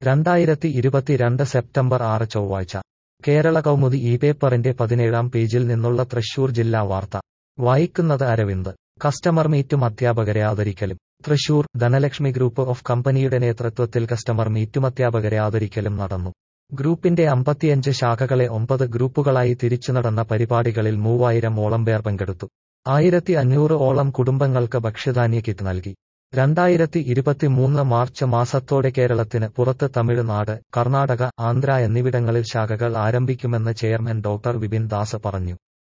രണ്ടായിരത്തി ഇരുപത്തിരണ്ട് സെപ്റ്റംബർ ആറ് ചൊവ്വാഴ്ച കേരള കൗമുദി ഈ പേപ്പറിന്റെ പതിനേഴാം പേജിൽ നിന്നുള്ള തൃശൂർ ജില്ലാ വാർത്ത വായിക്കുന്നത് അരവിന്ദ് കസ്റ്റമർ മീറ്റും അധ്യാപകരെ ആദരിക്കലും തൃശൂർ ധനലക്ഷ്മി ഗ്രൂപ്പ് ഓഫ് കമ്പനിയുടെ നേതൃത്വത്തിൽ കസ്റ്റമർ മീറ്റും അധ്യാപകരെ ആദരിക്കലും നടന്നു ഗ്രൂപ്പിന്റെ അമ്പത്തിയഞ്ച് ശാഖകളെ ഒമ്പത് ഗ്രൂപ്പുകളായി തിരിച്ചു നടന്ന പരിപാടികളിൽ മൂവായിരം ഓളം പേർ പങ്കെടുത്തു ആയിരത്തി അഞ്ഞൂറ് ഓളം കുടുംബങ്ങൾക്ക് ഭക്ഷ്യധാന്യ കിറ്റ് നൽകി രണ്ടായിരത്തി ഇരുപത്തിമൂന്ന് മാർച്ച് മാസത്തോടെ കേരളത്തിന് പുറത്ത് തമിഴ്നാട് കർണാടക ആന്ധ്ര എന്നിവിടങ്ങളിൽ ശാഖകൾ ആരംഭിക്കുമെന്ന് ചെയർമാൻ ഡോക്ടർ വിപിൻ ദാസ് പറഞ്ഞു